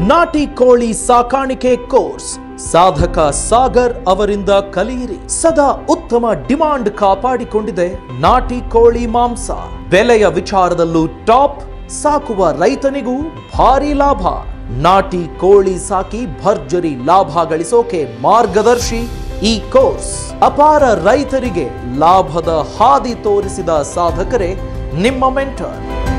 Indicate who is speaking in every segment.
Speaker 1: ನಾಟಿ ಕೋಳಿ ಸಾಕಾಣಿಕೆ ಕೋರ್ಸ್ ಸಾಧಕ ಸಾಗರ್ ಅವರಿಂದ ಕಲಿಯಿರಿ ಸದಾ ಉತ್ತಮ ಡಿಮಾಂಡ್ ಕಾಪಾಡಿಕೊಂಡಿದೆ ನಾಟಿ ಕೋಳಿ ಮಾಂಸ ಬೆಲೆಯ ವಿಚಾರದಲ್ಲೂ ಟಾಪ್ ಸಾಕುವ ರೈತನಿಗೂ ಭಾರಿ ಲಾಭ ನಾಟಿ ಕೋಳಿ ಸಾಕಿ ಭರ್ಜರಿ ಲಾಭ ಗಳಿಸೋಕೆ ಮಾರ್ಗದರ್ಶಿ ಈ ಕೋರ್ಸ್ ಅಪಾರ ರೈತರಿಗೆ ಲಾಭದ ಹಾದಿ ತೋರಿಸಿದ ಸಾಧಕರೇ ನಿಮ್ಮ ಮೆಂಟರ್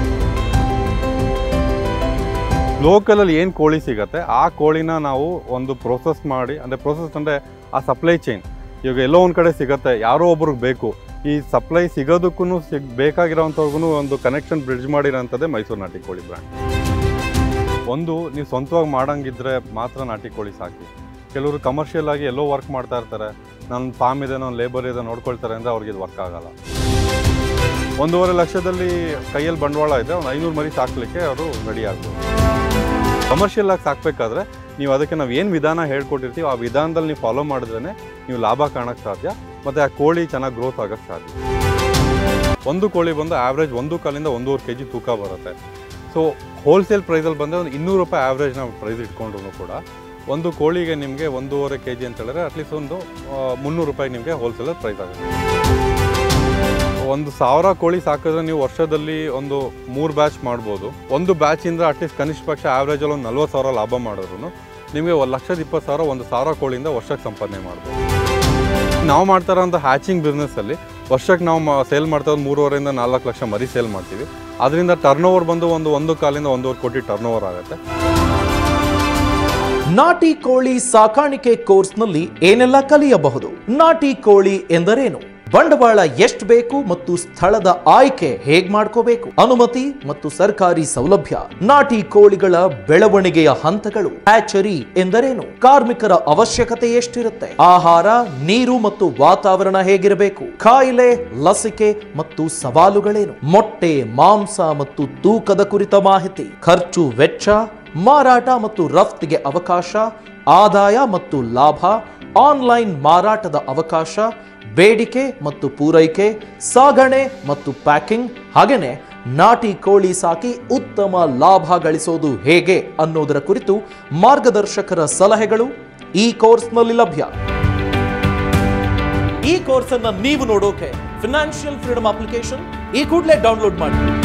Speaker 2: ಲೋಕಲಲ್ಲಿ ಏನು ಕೋಳಿ ಸಿಗತ್ತೆ ಆ ಕೋಳಿನ ನಾವು ಒಂದು ಪ್ರೋಸೆಸ್ ಮಾಡಿ ಅಂದರೆ ಪ್ರೋಸೆಸ್ ಅಂದರೆ ಆ ಸಪ್ಲೈ ಚೈನ್ ಇವಾಗ ಎಲ್ಲೋ ಒಂದು ಕಡೆ ಸಿಗತ್ತೆ ಯಾರೋ ಒಬ್ರಿಗೆ ಬೇಕು ಈ ಸಪ್ಲೈ ಸಿಗೋದಕ್ಕೂ ಸಿಗ್ ಬೇಕಾಗಿರೋವಂಥವ್ರಿಗೂ ಒಂದು ಕನೆಕ್ಷನ್ ಬ್ರಿಡ್ಜ್ ಮಾಡಿರೋಂಥದ್ದೇ ಮೈಸೂರು ನಾಟಿ ಕೋಳಿ ಬ್ರ್ಯಾಂಡ್ ಒಂದು ನೀವು ಸ್ವಂತವಾಗಿ ಮಾಡಂಗಿದ್ರೆ ಮಾತ್ರ ನಾಟಿ ಕೋಳಿ ಸಾಕಿ ಕೆಲವರು ಕಮರ್ಷಿಯಲ್ ಆಗಿ ಎಲ್ಲೋ ವರ್ಕ್ ಮಾಡ್ತಾ ಇರ್ತಾರೆ ನನ್ನ ಫಾರ್ಮ್ ಇದೆ ನನ್ನ ಲೇಬರ್ ಇದೆ ನೋಡ್ಕೊಳ್ತಾರೆ ಅಂದರೆ ಅವ್ರಿಗೆ ಇದು ವರ್ಕ್ ಆಗಲ್ಲ ಒಂದೂವರೆ ಲಕ್ಷದಲ್ಲಿ ಕೈಯಲ್ಲಿ ಬಂಡವಾಳ ಇದೆ ಒಂದು ಐನೂರು ಮರಿ ಸಾಕಲಿಕ್ಕೆ ಅವರು ರೆಡಿ ಆಗ್ಬೋದು ಕಮರ್ಷಿಯಲ್ ಆಗಿ ಸಾಕಬೇಕಾದ್ರೆ ನೀವು ಅದಕ್ಕೆ ನಾವು ಏನು ವಿಧಾನ ಹೇಳ್ಕೊಟ್ಟಿರ್ತೀವಿ ಆ ವಿಧಾನದಲ್ಲಿ ನೀವು ಫಾಲೋ ಮಾಡಿದ್ರೇ ನೀವು ಲಾಭ ಕಾಣಕ್ಕೆ ಸಾಧ್ಯ ಮತ್ತು ಆ ಕೋಳಿ ಚೆನ್ನಾಗಿ ಗ್ರೋತ್ ಆಗೋಕ್ಕೆ ಸಾಧ್ಯ ಒಂದು ಕೋಳಿ ಬಂದು ಆವ್ರೇಜ್ ಒಂದು ಕಾಲಿಂದ ಒಂದೂವರೆ ಕೆ ಜಿ ತೂಕ ಬರುತ್ತೆ ಸೊ ಹೋಲ್ಸೇಲ್ ಪ್ರೈಸಲ್ಲಿ ಬಂದರೆ ಒಂದು ಇನ್ನೂರು ರೂಪಾಯಿ ಆವ್ರೇಜ್ ನಾವು ಪ್ರೈಸ್ ಇಟ್ಕೊಂಡ್ರು ಕೂಡ ಒಂದು ಕೋಳಿಗೆ ನಿಮಗೆ ಒಂದೂವರೆ ಕೆ ಜಿ ಅಂತ ಹೇಳಿದ್ರೆ ಅಟ್ಲೀಸ್ಟ್ ಒಂದು ಆ, ಮುನ್ನೂರು ರೂಪಾಯಿ ನಿಮಗೆ ಹೋಲ್ಸೇಲಲ್ಲಿ ಪ್ರೈಸ್ ಆಗುತ್ತೆ ಒಂದು ಸಾವಿರ ಕೋಳಿ ಸಾಕಿದ್ರೆ ನೀವು ವರ್ಷದಲ್ಲಿ ಒಂದು ಮೂರು ಬ್ಯಾಚ್ ಮಾಡ್ಬೋದು ಒಂದು ಬ್ಯಾಚಿಂದ ಅಟ್ಲೀಸ್ಟ್ ಕನಿಷ್ಠ ಪಕ್ಷ ಆವ್ರೇಜಲ್ಲಿ ಒಂದು ನಲ್ವತ್ತು ಸಾವಿರ ಲಾಭ ಮಾಡಿದ್ರು ನಿಮಗೆ ಒಂದು ಲಕ್ಷದ ಇಪ್ಪತ್ತು ಸಾವಿರ ಒಂದು ಸಾವಿರ ಕೋಳಿಯಿಂದ ವರ್ಷಕ್ಕೆ ಸಂಪಾದನೆ ಮಾಡ್ಬೋದು ನಾವು ಮಾಡ್ತಾ ಇರೋಂಥ ಹ್ಯಾಚಿಂಗ್ ಬಿಸ್ನೆಸ್ಸಲ್ಲಿ ವರ್ಷಕ್ಕೆ ನಾವು ಸೇಲ್ ಮಾಡ್ತಾ ಇರೋದು ಮೂರುವರೆಯಿಂದ ನಾಲ್ಕು ಲಕ್ಷ ಮರಿ ಸೇಲ್ ಮಾಡ್ತೀವಿ ಅದರಿಂದ ಟರ್ನ್ ಓವರ್ ಬಂದು ಒಂದು ಒಂದು ಕಾಲಿಂದ ಒಂದೂವರೆ ಕೋಟಿ ಟರ್ನ್ ಓವರ್ ಆಗುತ್ತೆ
Speaker 1: ನಾಟಿ ಕೋಳಿ ಸಾಕಾಣಿಕೆ ಕೋರ್ಸ್ನಲ್ಲಿ ಏನೆಲ್ಲ ಕಲಿಯಬಹುದು ನಾಟಿ ಕೋಳಿ ಎಂದರೇನು ಬಂಡವಾಳ ಎಷ್ಟು ಬೇಕು ಮತ್ತು ಸ್ಥಳದ ಆಯ್ಕೆ ಹೇಗ್ ಮಾಡ್ಕೋಬೇಕು ಅನುಮತಿ ಮತ್ತು ಸರ್ಕಾರಿ ಸೌಲಭ್ಯ ನಾಟಿ ಕೋಳಿಗಳ ಬೆಳವಣಿಗೆಯ ಹಂತಗಳು ಹ್ಯಾಚರಿ ಎಂದರೇನು ಕಾರ್ಮಿಕರ ಅವಶ್ಯಕತೆ ಎಷ್ಟಿರುತ್ತೆ ಆಹಾರ ನೀರು ಮತ್ತು ವಾತಾವರಣ ಹೇಗಿರಬೇಕು ಕಾಯಿಲೆ ಲಸಿಕೆ ಮತ್ತು ಸವಾಲುಗಳೇನು ಮೊಟ್ಟೆ ಮಾಂಸ ಮತ್ತು ತೂಕದ ಕುರಿತ ಮಾಹಿತಿ ಖರ್ಚು ವೆಚ್ಚ ಮಾರಾಟ ಮತ್ತು ರಫ್ತಿಗೆ ಅವಕಾಶ ಆದಾಯ ಮತ್ತು ಲಾಭ ಆನ್ಲೈನ್ ಮಾರಾಟದ ಅವಕಾಶ ಬೇಡಿಕೆ ಮತ್ತು ಪೂರೈಕೆ ಸಾಗಣೆ ಮತ್ತು ಪ್ಯಾಕಿಂಗ್ ಹಾಗೇನೆ ನಾಟಿ ಕೋಳಿ ಸಾಕಿ ಉತ್ತಮ ಲಾಭ ಗಳಿಸೋದು ಹೇಗೆ ಅನ್ನೋದರ ಕುರಿತು ಮಾರ್ಗದರ್ಶಕರ ಸಲಹೆಗಳು ಈ ಕೋರ್ಸ್ನಲ್ಲಿ ಲಭ್ಯ ಈ ಕೋರ್ಸ್ ಅನ್ನ ನೀವು ನೋಡೋಕೆ ಫಿನಾನ್ಷಿಯಲ್ ಫ್ರೀಡಮ್ ಅಪ್ಲಿಕೇಶನ್ ಈ ಕೂಡಲೇ ಡೌನ್ಲೋಡ್ ಮಾಡಿ